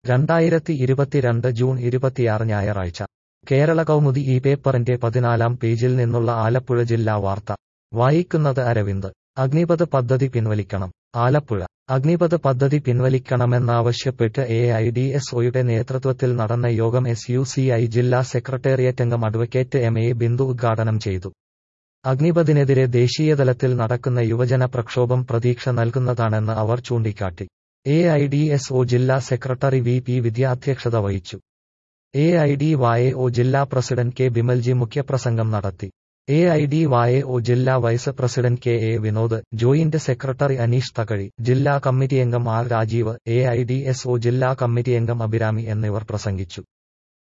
രണ്ടായിരത്തി ഇരുപത്തിരണ്ട് ജൂൺ ഇരുപത്തിയാറ് ഞായറാഴ്ച കേരള കൗമുദി ഈ പേപ്പറിന്റെ പതിനാലാം പേജിൽ നിന്നുള്ള ആലപ്പുഴ ജില്ലാ വാർത്ത വായിക്കുന്നത് അരവിന്ദ് അഗ്നിപഥ് പദ്ധതി പിൻവലിക്കണം ആലപ്പുഴ അഗ്നിപഥ് പദ്ധതി പിൻവലിക്കണമെന്നാവശ്യപ്പെട്ട് എ ഐ ഡി എസ് ഒയുടെ നേതൃത്വത്തിൽ നടന്ന യോഗം എസ് യു സി ഐ ജില്ലാ സെക്രട്ടേറിയറ്റംഗം അഡ്വക്കേറ്റ് എം എ ബിന്ദു ഉദ്ഘാടനം ചെയ്തു അഗ്നിപഥിനെതിരെ ദേശീയതലത്തിൽ നടക്കുന്ന യുവജന പ്രക്ഷോഭം പ്രതീക്ഷ നൽകുന്നതാണെന്ന് അവർ ചൂണ്ടിക്കാട്ടി A I D S O ജില്ലാ സെക്രട്ടറി വി പി വിദ്യ അധ്യക്ഷത വഹിച്ചു A I D Y O ജില്ലാ പ്രസിഡന്റ് കെ ബിമൽജി മുഖ്യപ്രസംഗം നടത്തി A I D Y O ജില്ലാ vice president K A Vinod joint secretary Aneesh Thakazhi ജില്ലാ കമ്മിറ്റി അംഗം R Rajeev A I D S O ജില്ലാ കമ്മിറ്റി അംഗം അഭിരാമി എന്നിവർ പ്രസംഗിച്ചു